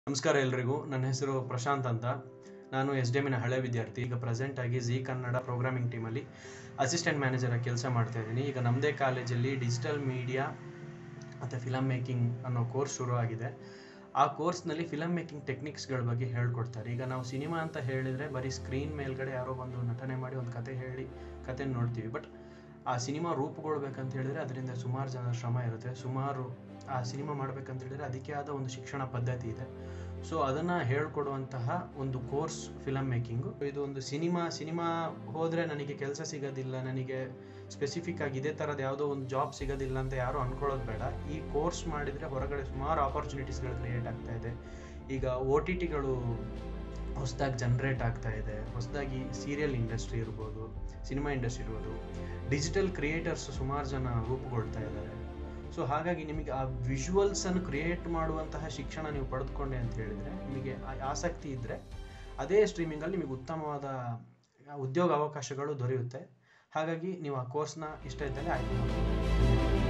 ನಮಸ್ಕಾರ ಎಲ್ರಿಗೂ ನನ್ನ ಹೆಸರು ಪ್ರಶಾಂತ್ ಅಂತ ನಾನು ಎಸ್ ಡಿ ಎಮ್ಮಿನ ಹಳೆ ವಿದ್ಯಾರ್ಥಿ ಈಗ ಪ್ರೆಸೆಂಟ್ ಆಗಿ ಜಿ ಕನ್ನಡ ಪ್ರೋಗ್ರಾಮಿಂಗ್ ಟೀಮಲ್ಲಿ ಅಸಿಸ್ಟೆಂಟ್ ಮ್ಯಾನೇಜರ್ ಆಗಿ ಕೆಲಸ ಮಾಡ್ತಾ ಇದ್ದೀನಿ ಈಗ ನಮ್ಮದೇ ಕಾಲೇಜಲ್ಲಿ ಡಿಜಿಟಲ್ ಮೀಡಿಯಾ ಮತ್ತು ಫಿಲಮ್ ಮೇಕಿಂಗ್ ಅನ್ನೋ ಕೋರ್ಸ್ ಶುರು ಆಗಿದೆ ಆ ಕೋರ್ಸ್ನಲ್ಲಿ ಫಿಲಮ್ ಮೇಕಿಂಗ್ ಟೆಕ್ನಿಕ್ಸ್ಗಳ ಬಗ್ಗೆ ಹೇಳ್ಕೊಡ್ತಾರೆ ಈಗ ನಾವು ಸಿನಿಮಾ ಅಂತ ಹೇಳಿದರೆ ಬರೀ ಸ್ಕ್ರೀನ್ ಮೇಲ್ಗಡೆ ಯಾರೋ ಬಂದು ನಟನೆ ಮಾಡಿ ಒಂದು ಕತೆ ಹೇಳಿ ಕತೆ ನೋಡ್ತೀವಿ ಬಟ್ ಆ ಸಿನಿಮಾ ರೂಪುಗೊಳ್ಬೇಕಂತ ಹೇಳಿದ್ರೆ ಅದರಿಂದ ಸುಮಾರು ಜನ ಶ್ರಮ ಇರುತ್ತೆ ಸುಮಾರು ಆ ಸಿನಿಮಾ ಮಾಡ್ಬೇಕಂತ ಹೇಳಿದ್ರೆ ಅದಕ್ಕೆ ಆದ ಒಂದು ಶಿಕ್ಷಣ ಪದ್ಧತಿ ಇದೆ ಸೊ ಅದನ್ನು ಹೇಳ್ಕೊಡುವಂತಹ ಒಂದು ಕೋರ್ಸ್ ಫಿಲಮ್ ಮೇಕಿಂಗು ಇದು ಒಂದು ಸಿನಿಮಾ ಸಿನಿಮಾ ಹೋದರೆ ನನಗೆ ಕೆಲಸ ಸಿಗೋದಿಲ್ಲ ನನಗೆ ಸ್ಪೆಸಿಫಿಕ್ ಆಗಿ ಇದೇ ಥರದ್ದು ಯಾವುದೋ ಒಂದು ಜಾಬ್ ಸಿಗೋದಿಲ್ಲ ಅಂತ ಯಾರು ಅನ್ಕೊಳ್ಳೋದು ಬೇಡ ಈ ಕೋರ್ಸ್ ಮಾಡಿದರೆ ಹೊರಗಡೆ ಸುಮಾರು ಆಪರ್ಚುನಿಟೀಸ್ಗಳು ಕ್ರಿಯೇಟ್ ಆಗ್ತಾ ಇದೆ ಈಗ ಒ ಟಿ ಟಿಗಳು ಹೊಸದಾಗಿ ಜನ್ರೇಟ್ ಆಗ್ತಾ ಇದೆ ಹೊಸದಾಗಿ ಸೀರಿಯಲ್ ಇಂಡಸ್ಟ್ರಿ ಇರ್ಬೋದು ಸಿನಿಮಾ ಇಂಡಸ್ಟ್ರಿ ಇರ್ಬೋದು ಡಿಜಿಟಲ್ ಕ್ರಿಯೇಟರ್ಸ್ ಸುಮಾರು ಜನ ರೂಪುಗೊಳ್ತಾ ಇದ್ದಾರೆ ಸೊ ಹಾಗಾಗಿ ನಿಮಗೆ ಆ ವಿಜುವಲ್ಸನ್ನು ಕ್ರಿಯೇಟ್ ಮಾಡುವಂತಹ ಶಿಕ್ಷಣ ನೀವು ಪಡೆದುಕೊಂಡೆ ಅಂತ ಹೇಳಿದರೆ ನಿಮಗೆ ಆ ಆಸಕ್ತಿ ಇದ್ದರೆ ಅದೇ ಸ್ಟ್ರೀಮಿಂಗಲ್ಲಿ ನಿಮಗೆ ಉತ್ತಮವಾದ ಉದ್ಯೋಗ ಅವಕಾಶಗಳು ದೊರೆಯುತ್ತೆ ಹಾಗಾಗಿ ನೀವು ಆ ಕೋರ್ಸ್ನ ಇಷ್ಟ ಇದ್ದಲ್ಲಿ ಆಯ್ಕೆ ಮಾಡ್ಬೋದು